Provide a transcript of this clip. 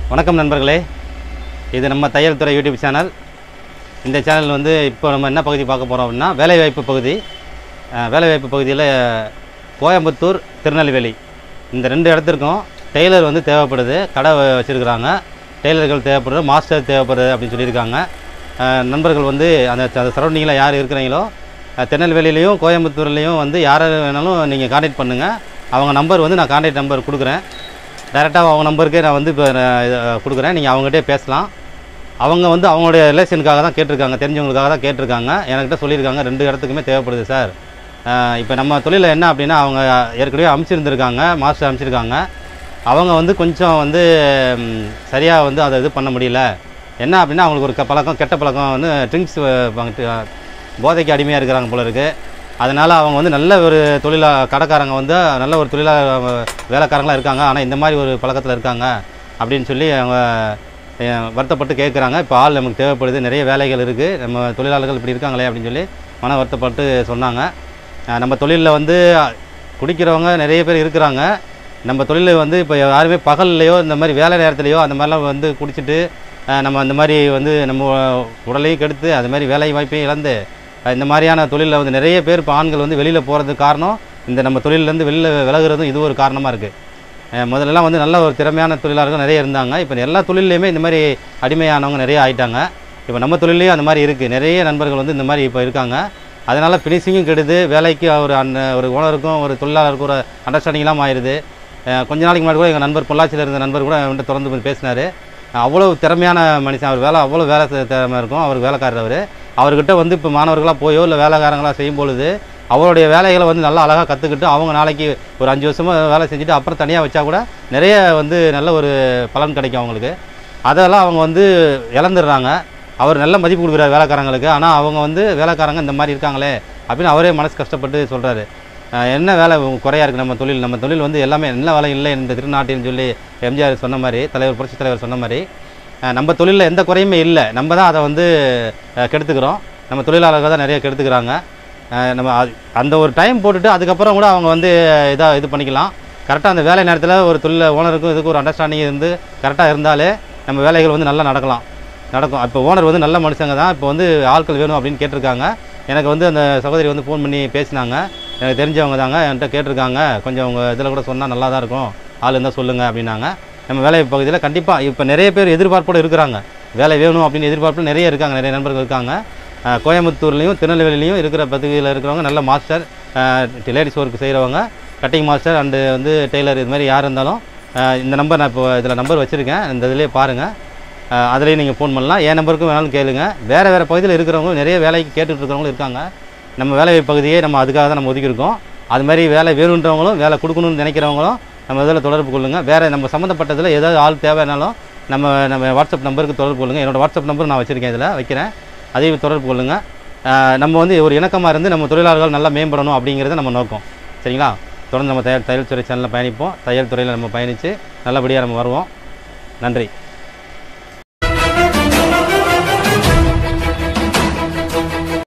வணக்கம் நண்பர்களே இது நம்ம தையல் துறை யூடியூப் சேனல் இந்த சேனல் வந்து இப்போ நம்ம என்ன பகுதி பார்க்க போகிறோம் அப்படின்னா வேலைவாய்ப்பு பகுதி அஹ், வேலைவாய்ப்பு பகுதியில் கோயம்புத்தூர் திருநெல்வேலி இந்த ரெண்டு இடத்திற்கும் டெய்லர் வந்து தேவைப்படுது கடை வ- வச்சிருக்கிறாங்க டெய்லர்கள் தேவைப்படுது மாஸ்டர் தேவைப்படுது அப்படின்னு சொல்லியிருக்காங்க அஹ், நண்பர்கள் வந்து அந்த அந்த சரௌண்டிங்கில் யார் இருக்கிறீங்களோ அஹ், திருநெல்வேலியிலையும் கோயம்புத்தூர்லேயும் வந்து யாரை வேணாலும் நீங்கள் காண்டாக்ட் பண்ணுங்கள் அவங்க நம்பர் வந்து நான் காண்டாக்ட் நம்பர் கொடுக்குறேன் டைரெக்டாக அவங்க நம்பருக்கே நான் வந்து இப்போ கொடுக்குறேன் நீங்கள் அவங்ககிட்டே பேசலாம் அவங்க வந்து அவங்களுடைய ரிலேஷனுக்காக தான் கேட்டிருக்காங்க தெரிஞ்சவங்களுக்காக தான் கேட்டிருக்காங்க என்கிட்ட சொல்லியிருக்காங்க ரெண்டு இடத்துக்குமே தேவைப்படுது சார் இப்போ நம்ம தொழிலில் என்ன அப்படின்னா அவங்க ஏற்கனவே அமைச்சிருந்துருக்காங்க மாஸ்டர் அமைச்சிருக்காங்க அவங்க வந்து கொஞ்சம் வந்து சரியாக வந்து அதை இது பண்ண முடியல என்ன அப்படின்னா அவங்களுக்கு ஒரு க- பழக்கம் கெட்ட பழக்கம் வந்து ட்ரிங்க்ஸ் போதைக்கு அடிமையாக இருக்கிறாங்க போல இருக்குது அதனால் அவங்க வந்து நல்ல ஒரு தொழிலா கடைக்காரங்க வந்து நல்ல ஒரு தொழிலா வேலைக்காரங்களாக இருக்காங்க ஆனால் இந்த மாதிரி ஒரு பழக்கத்தில் இருக்காங்க அப்படின்னு சொல்லி அவங்க அஹ், வருத்தப்பட்டு கேட்குறாங்க இப்போ ஆள் நமக்கு தேவைப்படுது நிறைய வேலைகள் இருக்குது நம்ம தொழிலாளர்கள் இப்படி இருக்காங்களே அப்படின்னு சொல்லி மன வருத்தப்பட்டு சொன்னாங்க அஹ், நம்ம தொழிலில் வந்து குடிக்கிறவங்க நிறைய பேர் இருக்கிறாங்க நம்ம தொழில் வந்து இப்போ யாருமே பகல்லையோ இந்த மாதிரி வேலை நேரத்துலையோ அந்த மாதிரிலாம் வந்து குடிச்சிட்டு அஹ், நம்ம அந்த மாதிரி வந்து நம்ம உடலையும் கெடுத்து அது மாதிரி வேலை வாய்ப்பையும் இழந்து அஹ், இந்த மாதிரியான தொழிலில் வந்து நிறைய பேர் இப்போ ஆண்கள் வந்து வெளியில் போகிறதுக்கு காரணம் இந்த நம்ம தொழிலேருந்து வெளியில் விலகுறதும் இது ஒரு காரணமாக இருக்குது முதல்லலாம் வந்து நல்ல ஒரு திறமையான தொழிலாளர்கள் நிறைய இருந்தாங்க இப்போ எல்லா தொழில்லையுமே இந்த மாதிரி அடிமையானவங்க நிறைய ஆயிட்டாங்க இப்போ நம்ம தொழிலையும் அந்த மாதிரி இருக்குது நிறைய நண்பர்கள் வந்து இந்த மாதிரி இப்போ இருக்காங்க அதனால் ஃபினிஷிங்கும் கெடுது வேலைக்கு ஒரு அந்த ஒரு ஓனருக்கும் ஒரு தொழிலாளருக்கும் ஒரு அண்டர்ஸ்டாண்டிங்லாம் ஆயிடுது அஹ் கொஞ்ச நாளைக்கு முன்னாடி கூட எங்கள் நண்பர் பொள்ளாச்சியில் இருந்த நண்பர் கூட என்கிட்ட திறந்து வந்து பேசினார் அவ்வளோ திறமையான மனுஷன் அவர் வேலை அவ்வளோ வேலை செ- திறமை இருக்கும் அவர் வேலைக்காரர் அவர் அவர்கிட்ட வந்து இப்போ மாணவர்களாக போயோ இல்லை வேலைக்காரங்களாக செய்யும் பொழுது அவருடைய வேலைகளை வந்து நல்லா அழகாக கற்றுக்கிட்டு அவங்க நாளைக்கு ஒரு அஞ்சு வருஷமாக வேலை செஞ்சுட்டு அப்புறம் தனியாக வச்சா கூட நிறைய வந்து நல்ல ஒரு பலன் கிடைக்கும் அவங்களுக்கு அதெல்லாம் அவங்க வந்து இழந்துடுறாங்க அவர் நல்ல மதிப்பு கொடுக்குறாரு வேலைக்காரங்களுக்கு ஆனால் அவங்க வந்து வேலைக்காரங்க இந்த மாதிரி இருக்காங்களே அப்படின்னு அவரே மனசு கஷ்டப்பட்டு சொல்கிறாரு என்ன வேலை குறையா இருக்குது நம்ம தொழில் நம்ம தொழில் வந்து எல்லாமே நல்ல வேலை இல்லை இந்த திருநாட்டின்னு சொல்லி எம்ஜிஆர் சொன்ன மாதிரி தலைவர் புரட்சி தலைவர் சொன்ன மாதிரி அஹ், நம்ம தொழிலில் எந்த குறையுமே இல்லை நம்ம தான் அதை வந்து அஹ், கெடுத்துக்கிறோம் நம்ம தொழிலாளர்கள் தான் நிறைய கெடுத்துக்கிறாங்க அஹ், நம்ம அது- அந்த ஒரு டைம் போட்டுட்டு அதுக்கப்புறம் கூட அவங்க வந்து இதாக இது பண்ணிக்கலாம் கரெக்டாக அந்த வேலை நேரத்தில் ஒரு தொழில் ஓனருக்கும் இதுக்கு ஒரு அண்டர்ஸ்டாண்டிங் இருந்து கரெக்டாக இருந்தாலே நம்ம வேலைகள் வந்து நல்லா நடக்கலாம் நடக்கும் இப்போ ஓனர் வந்து நல்ல மனுஷங்க தான் இப்போ வந்து ஆட்கள் வேணும் அப்படின்னு கேட்டிருக்காங்க எனக்கு வந்து அந்த சகோதரி வந்து ஃபோன் பண்ணி பேசினாங்க எனக்கு தெரிஞ்சவங்க தாங்க என்கிட்ட கேட்டிருக்காங்க கொஞ்சம் உங்கள் இதில் கூட சொன்னால் நல்லா தான் இருக்கும் ஆள் இருந்தால் சொல்லுங்கள் அப்படின்னாங்க நம்ம வேலை பகுதியில் கண்டிப்பாக இப்போ நிறைய பேர் எதிர்பார்ப்போடு இருக்கிறாங்க வேலை வேணும் அப்படின்னு எதிர்பார்ப்பு நிறைய இருக்காங்க நிறைய நண்பர்கள் இருக்காங்க அஹ் கோயம்புத்தூர்லேயும் திருநெல்வேலிலையும் இருக்கிற பகுதியில் இருக்கிறவங்க நல்ல மாஸ்டர் லேடிஸ் ஒர்க் செய்கிறவங்க கட்டிங் மாஸ்டர் அண்டு வந்து டெய்லர் இது மாதிரி யார் இருந்தாலும் அஹ் இந்த நம்பர் நான் இப்போ இதில் நம்பர் வச்சுருக்கேன் இந்த இதிலே பாருங்கள் அதுலேயும் நீங்கள் ஃபோன் பண்ணலாம் என் நம்பருக்கும் வேணாலும் கேளுங்க வேறு வேறு பகுதியில் இருக்கிறவங்க நிறைய வேலைக்கு கேட்டுட்டு இருக்கிறவங்களும் இருக்காங்க நம்ம வேலை பகுதியே நம்ம அதுக்காக தான் நம்ம ஒதுக்கியிருக்கோம் அது மாதிரி வேலை வேணுன்றவங்களும் வேலை கொடுக்கணும்னு நினைக்கிறவங்களும் நம்ம இதில் தொடர்பு கொள்ளுங்கள் வேறு நம்ம சம்மந்தப்பட்டதில் ஏதாவது ஆள் தேவைனாலும் நம்ம நம்ம வாட்ஸ்அப் நம்பருக்கு தொடர்பு கொள்ளுங்கள் என்னோட வாட்ஸ்அப் நம்பர் நான் வச்சுருக்கேன் இதில் வைக்கிறேன் அதையும் தொடர்பு கொள்ளுங்கள் அஹ் நம்ம வந்து ஒரு இணக்கமாக இருந்து நம்ம தொழிலாளர்கள் நல்லா மேம்படணும் அப்படிங்கிறத நம்ம நோக்கம் சரிங்களா தொடர்ந்து நம்ம தையல் தையல் துறை சேனலில் பயணிப்போம் தையல் துறையில் நம்ம பயணித்து நல்லபடியாக நம்ம வருவோம் நன்றி